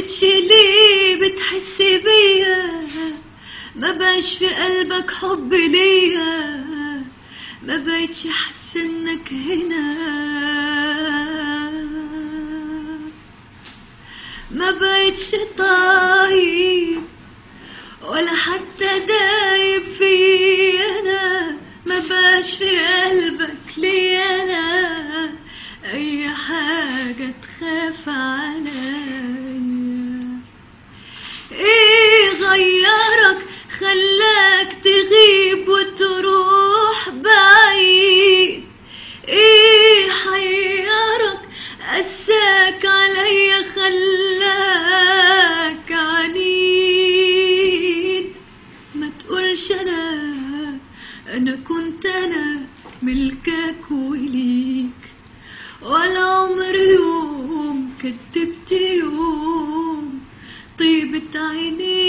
بقتش ليه بتحس بيا ما بقاش في قلبك حب ليا ما بقتش حاسه انك هنا ما بقتش طايب ولا حتى دايب في انا ما بقاش في قلبك لي انا اي حاجه تخاف عليا ايه غيرك خلاك تغيب وتروح بعيد ايه حيرك قساك عليا خلاك عنيد ما تقولش انا انا كنت انا ملكك وليك ولا عمر يوم كدبت يوم طيبة عينيك